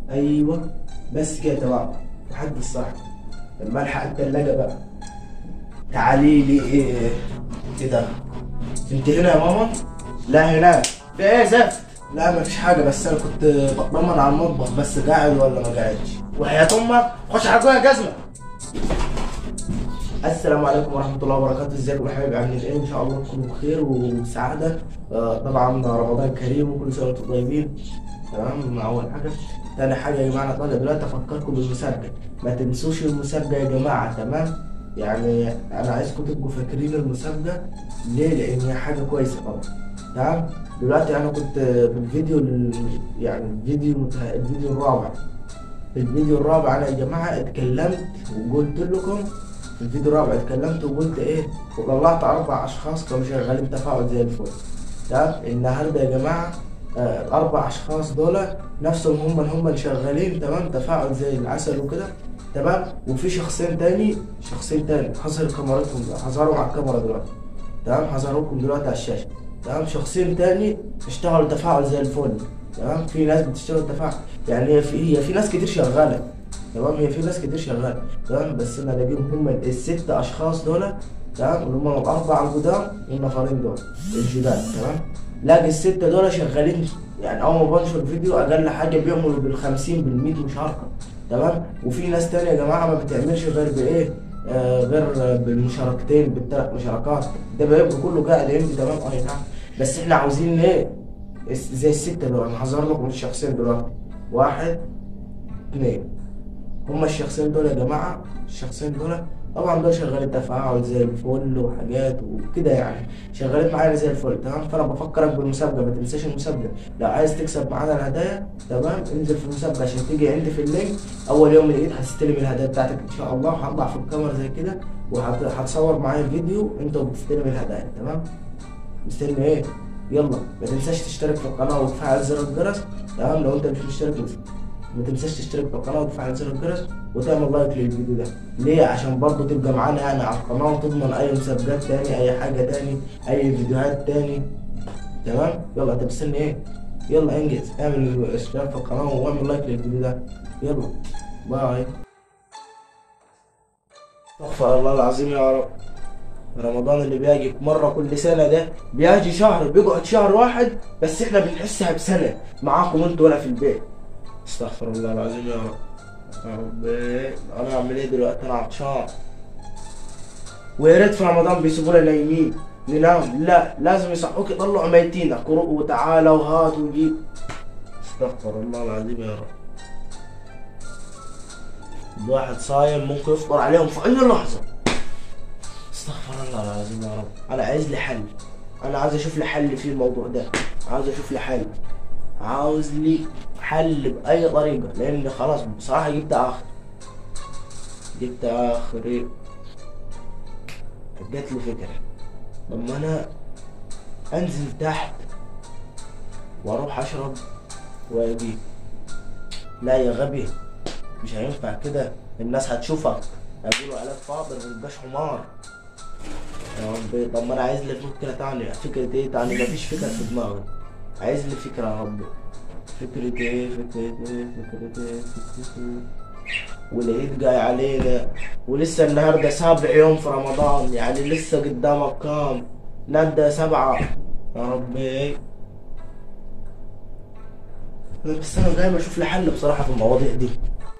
ايوه بس كده تمام لحد الصح لما الحق التلاجة بقى تعالي لي ايه ايه ده انت هنا يا ماما لا هناك في ايه زفت لا مفيش حاجة بس انا كنت بطمن على المطبخ بس قاعد ولا ما قاعدش وحياة امك خش على جوه يا جزمة السلام عليكم ورحمة الله وبركاته ازيكم يا حبايبي عاملين ايه ان شاء الله تكونوا بخير وسعادة آه، طبعا رمضان كريم وكل سنة وانتم طيبين تمام مع اول حاجة تاني حاجة يا جماعة انا طالع دلوقتي افكركم بالمسابقة ما تنسوش المسابقة يا جماعة تمام يعني انا عايزكم تبقوا فاكرين المسابقة ليه لان هي حاجة كويسة طبعا تمام دلوقتي انا كنت في الفيديو ال- يعني الفيديو متها- الفيديو الرابع في الفيديو الرابع انا يا جماعه اتكلمت وقلت لكم في الفيديو الرابع اتكلمت وقلت ايه وطلعت اربع اشخاص كانوا شغالين تفاعل زي الفل تمام النهارده يا جماعه آه، الاربع اشخاص دول نفسهم هم هم اللي شغالين تمام تفاعل زي العسل وكده تمام وفي شخصين تاني شخصين تاني حظر كاميرتهم حظرهم على الكاميرا دلوقتي تمام حظروكم دلوقتي على الشاشه تمام شخصين تاني اشتغلوا تفاعل زي الفل تمام في ناس بتشتغل تفاعل يعني هي في هي في ناس كتير شغاله تمام هي في ناس كتير شغاله تمام بس انا لاقيهم هم الست اشخاص دول تمام اللي هم الاربعه القدام والنفرين دول الجداد تمام لاقي السته دول شغالين يعني اول ما بنشر الفيديو اقل حاجه بيعملوا بال 50 بال 100 مشاركه تمام وفي ناس تانية يا جماعه ما بتعملش غير بايه آه غير بالمشاركتين بالثلاث مشاركات ده بيبقى كله قاعد عندي تمام اي نعم بس احنا عاوزين ايه الس- زي الستة دول انا هظهر لكم الشخصين دلوقتي واحد اثنين هما الشخصين دول يا جماعة الشخصين دول طبعا دول شغالين تفاعل زي الفل وحاجات وكده يعني شغالين معانا زي الفل تمام فانا بفكرك بالمسابقة ما تنساش المسابقة لو عايز تكسب معانا الهدايا تمام انزل في المسابقة عشان تيجي عندي في اللينك اول يوم العيد هتستلم الهدايا بتاعتك ان شاء الله وهطلع في الكاميرا زي كده وهتصور معايا فيديو انت وبتستلم الهدايا تمام مستني ايه يلا ما تنساش تشترك في القناه وتفعل زر الجرس تمام لو انت مش مشترك بس. ما تنساش تشترك في القناه وتفعل زر الجرس وتعمل لايك للفيديو ده ليه عشان برضه تبقى معانا يعني على القناه وتضمن اي مسابقات تاني اي حاجه تاني اي فيديوهات تاني تمام يلا انت مستني ايه يلا انجز اعمل اشتراك في القناه واعمل لايك للفيديو ده يلا باي استغفر الله العظيم يا رب رمضان اللي بيجي مرة كل سنة ده بيجي شهر بيقعد شهر واحد بس احنا بنحسها بسنة معاكم انتوا ولا في البيت استغفر الله العظيم يا رب يا رب انا اعمل ايه دلوقتي انا عطشان ويا ريت في رمضان بيسيبونا نايمين ننام لا لازم يصحوك يطلعوا ميتينك وتعالى وهات وجيب استغفر الله العظيم يا رب الواحد صايم ممكن يفطر عليهم في اي لحظه استغفر الله العظيم يا رب انا عايز لي حل انا عاوز اشوف لي حل في الموضوع ده عاوز اشوف لي حل عاوز لي حل باي طريقه لان خلاص بصراحه جبت اخر جبت اخري جات لي فكره لما انا انزل تحت واروح اشرب واجي لا يا غبي مش هينفع كده الناس هتشوفك هيقولوا عليك فاضل ما تبقاش حمار يا ربي طب ما انا عايز لي فكرة تانية فكرة ايه تانية مفيش فكرة في دماغي عايز لي فكرة يا ربي فكرة ايه فكرة ايه فكرة ايه فكرة ايه والعيد جاي علينا ولسه النهارده سابع يوم في رمضان يعني لسه قدامك كام نبدا سبعة يا ربي بس انا دايما اشوف لي حل بصراحة في المواضيع دي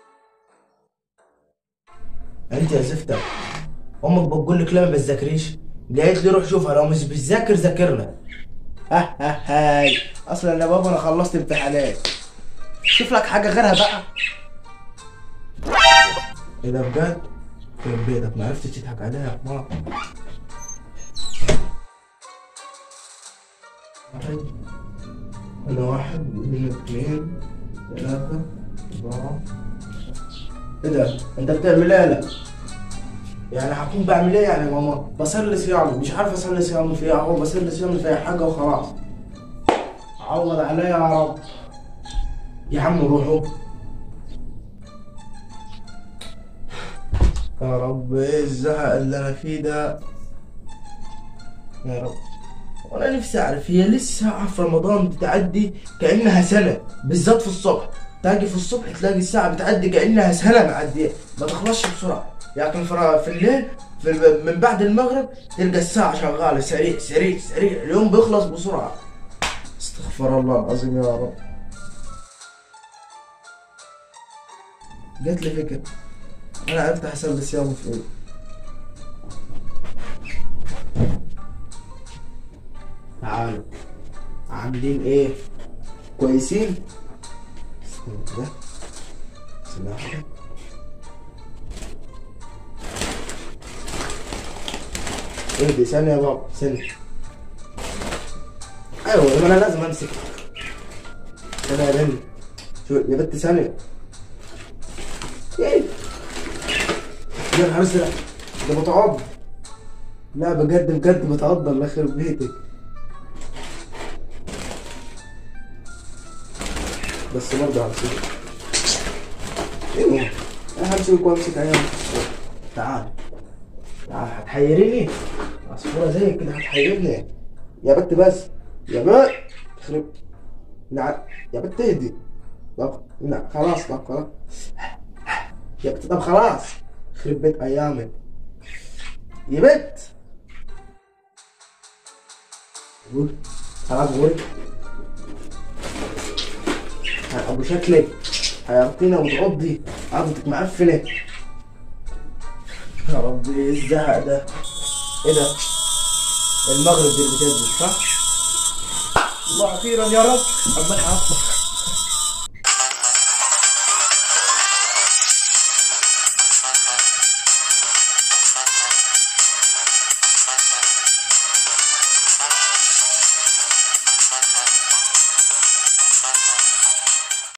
انت يا زفتة امك بتقول لك ليه ما بتذاكريش قالت لي روح شوفها لو مش بتذاكر ذاكرنا ها ها هاي اصلا يا بابا انا خلصت امتحانات شوف لك حاجه غيرها بقى ايه ده بجد يخرب بيتك ما عرفتش تضحك عليها يا حمار واحد انا واحد اثنين اثنين ثلاثة أربعة ايه ده؟ انت بتعمل ايه لا؟ يعني هكون بعمل ايه يعني يا ماما؟ بصلي صيام مش عارف اصلي صيام فيها اهو بصلي صيام فيها حاجة وخلاص عوض عليا يا رب يا عم روحوا يا رب ايه الزهق اللي انا فيه ده يا رب وانا نفسي اعرف هي لسه ساعة في رمضان بتعدي كأنها سنة بالذات في الصبح تاجي في الصبح تلاقي الساعة بتعدي كأنها سنة معدية ما تخلصش بسرعة لكن في في الليل في من بعد المغرب تلقى الساعة شغالة سريع سريع سريع اليوم بيخلص بسرعة استغفر الله العظيم يا رب جات لي فكرة أنا أفتح حساب الصيام في إيه تعالوا عاملين ايه كويسين استنى كده بسم الله الرحمن الرحيم. اهدي ثانية يا بابا ثانية ايوه ما انا لازم امسك ثانية يا بنت شو يا بنت ثانية ايه يا نهار ازرق ده بتعض لا بجد بجد بتعض الله يخرب بيتك بس برضه همسكك ايوه انا همسكك وامسك عيال تعال تعال هتحيريني عصفورة زي كده هتحيرني يا بت بس يا بت خرب نعم يا بت اهدي طب لا خلاص طب خلاص يا بت طب خلاص خرب بيت ايامك يا بت قول خلاص قول ابو شكلك حيرتينا وتعضي عضتك معفنه يا ربي ايه الزهق ده ايه ده المغرب دي اللي بتنزل صح الله اخيرا يا رب عمال هطبخ